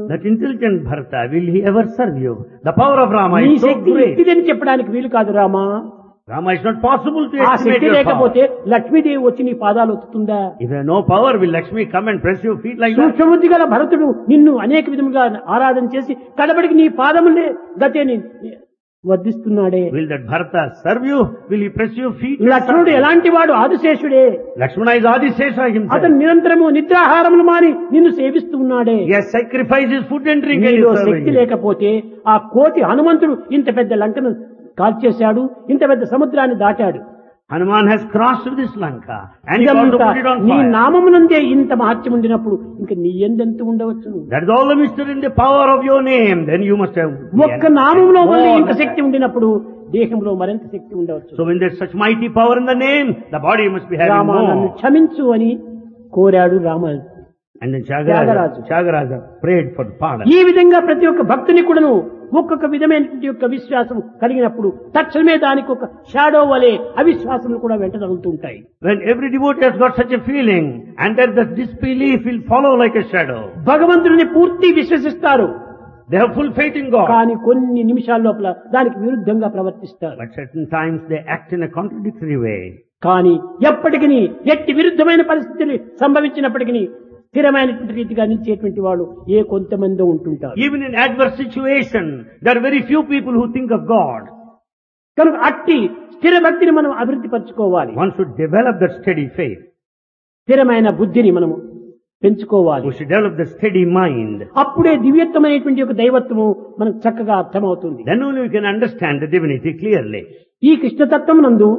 That intelligent Bharata, will he ever serve you? The power of Rama నీ is so Shakti great. ఇట్టిదని చెప్పడానికి వీలు కాదు Rama Rama, it's not possible to ఆ estimate Shakti your లేకపోతే power. Lakshmidevi వచ్చి నీ పాదాలు ఒత్తుతుందా If you have no power, will Lakshmi come and press your feet like that? సూక్ష్మబుద్ధి గల భరతుడు నిన్ను అనేక విధములుగా ఆరాధన చేసి కడబడికి నీ పాదములే గతే ని- వర్ధిస్తున్నాడే Will that Bharata serve you? Will he press your feet? లక్ష్మణుడు ఎలాంటి వాడు ఆదిశేషుడే Lakshmana is Adisesha himself. అతను నిరంతరము నిద్రాహారములు మాని నిన్ను సేవిస్తూ ఉన్నాడే He has sacrificed his food and drink and నీలో is serving శక్తి you. లేకపోతే ఆ కోటి హనుమంతుడు ఇంత పెద్ద లంకను కాల్చేశాడు ఇంత పెద్ద సముద్రాన్ని దాటాడు Hanuman has crossed this Lanka and he also ఇదంతా put it on నీ fire. నామమునందే ఇంత మహత్యం ఉండినప్పుడు ఇంక నీ ఎందెంత ఉండవచ్చును That is all the mystery in the power of your name. Then you must have. ఒక్క నామంలో వల్ల More ఇంత than శక్తి ఉండినప్పుడు దేహంలో మరింత శక్తి ఉండవచ్చు So when there's such mighty power in the name, the body must be having Rama నన్ను more. క్షమించు అని కోరాడు Rama And then Tyagaraja. Tyagaraja, Tyagaraja prayed for pardon. ఈ విధంగా ప్రతి ఒక్క భక్తుని కూడాను ఒక్కొక్క విధమైనటువంటి యొక్క విశ్వాసం కలిగినప్పుడు తక్షణమే దానికి ఒక షాడో వలె అవిశ్వాసములు కూడా వెంట తగులుతూ ఉంటాయి When every devotee has got such a feeling, and that the disbelief will follow like a shadow. భగవంతుడిని పూర్తి విశ్వసిస్తారు They have full faith in God. కానీ కొన్ని నిమిషాల లోపల దానికి విరుద్ధంగా ప్రవర్తిస్తారు But certain times they act in a contradictory way. కానీ ఎప్పటికీ ఎట్టి విరుద్ధమైన పరిస్థితులు సంభవించినప్పటికీ స్థిరమైనటువంటి రీతిగా నిలిచేటువంటి వాళ్ళు ఏ కొంతమంది ఉంటుంటారు Even in adverse situation, there are very few people who think of God. కనుక అట్టి స్థిర భక్తిని మనం అభివృద్ధి పరచుకోవాలి One should develop that steady faith. స్థిరమైన బుద్ధిని మనము పెంచుకోవాలి We should develop the steady mind. అప్పుడే దివ్యత్వమైనటువంటి ఒక దైవత్వము మనకు చక్కగా అర్థమవుతుంది Then only we can understand the divinity clearly. ఈ కృష్ణతత్వం నందు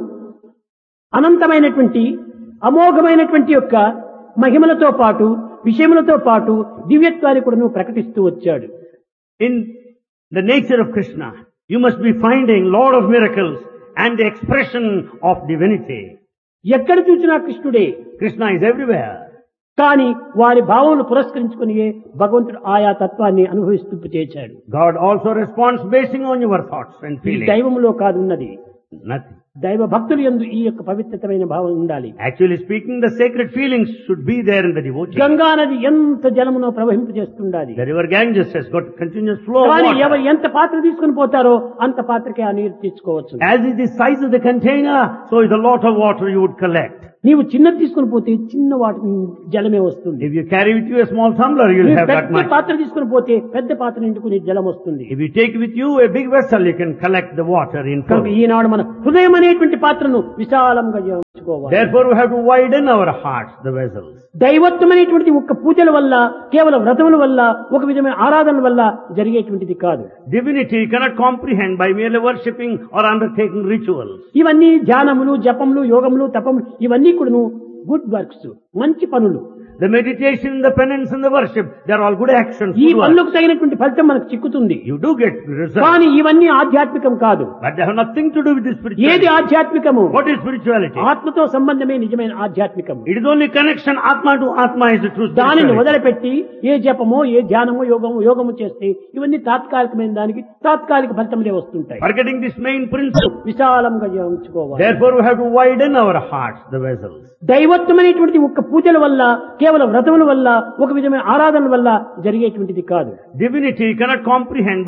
అనంతమైనటువంటి అమోఘమైనటువంటి యొక్క మహిమలతో పాటు విషయములతో పాటు దివ్యత్వాన్ని కూడా నువ్వు ప్రకటిస్తూ వచ్చాడు In the nature of Krishna, you must be finding Lord of miracles and the expression of divinity. ఎక్కడ చూసినా కృష్ణుడే Krishna is everywhere. కానీ వారి భావములు పురస్కరించుకుని భగవంతుడు ఆయా తత్వాన్ని అనుభవిస్తూ చేశాడు God also responds basing on your thoughts and ఈ feelings. దైవములో కాదు ఉన్నది Nothing. దైవ భక్తులు ఎందు ఈ యొక్క పవిత్రమైన భావం ఉండాలి Actually speaking, the sacred feelings should be there in the devotee. Ganga నది ఎంత జలమునో ప్రవహింపజేస్తుండాలి The river Ganges has got continuous flow of కానీ water. ఎవరు ఎంత పాత్ర తీసుకుని పోతారో అంత పాత్రకే ఆ నీరు తెచ్చుకోవచ్చు As is the size of the container, so is the lot of water you would collect. నీవు చిన్నది తీసుకుని పోతే చిన్న వాటి జలమే వస్తుంది If you carry with you a small tumbler, you'll నీవు have that పెద్ద much. పాత్ర తీసుకుని పోతే పెద్ద పాత్ర నిండుకుని జలం వస్తుంది If you take with you a big vessel, you can collect the water in కనుక full. ఈనాడు మన హృదయం అనేటువంటి పాత్రను విశాలంగా ఉంచుకోవాలి Therefore, we have to widen our hearts, the vessels. దైవత్వం అనేటువంటిది ఒక్క పూజల వల్ల కేవలం వ్రతముల వల్ల ఒక విధమైన ఆరాధనల వల్ల జరిగేటువంటిది కాదు Divinity you cannot comprehend by merely worshipping or undertaking rituals. ఇవన్నీ ధ్యానములు జపములు యోగములు తపములు ఇవన్నీ కూడాను గుడ్ వర్క్స్ మంచి పనులు The meditation, the penance and the worship, they are all good actions. ఈ good works. పనులకు తగినటువంటి ఫలితం మనకు చిక్కుతుంది You do get results. కానీ ఇవన్నీ ఆధ్యాత్మికం కాదు But they have nothing to do with the ఏది spirituality. ఆధ్యాత్మికము What is spirituality? ఆత్మతో సంబంధమే నిజమైన ఆధ్యాత్మికము It is only connection Atma to Atma is the true దానిని spirituality. వదిలిపెట్టి ఏ జపమో ఏ ధ్యానమో యోగమో యోగము చేస్తే ఇవన్నీ తాత్కాలికమైన దానికి తాత్కాలిక ఫలితములే వస్తుంటాయి Forgetting this main principle. విశాలంగా ఉంచుకోవాలి Therefore we have to widen our hearts, the vessels. దైవత్వం అనేటువంటిది ఒక్క పూజల వల్ల కేవలం వ్రతముల వల్ల ఒక విధమైన ఆరాధనల వల్ల జరిగేటువంటిది కాదు Divinity you cannot comprehend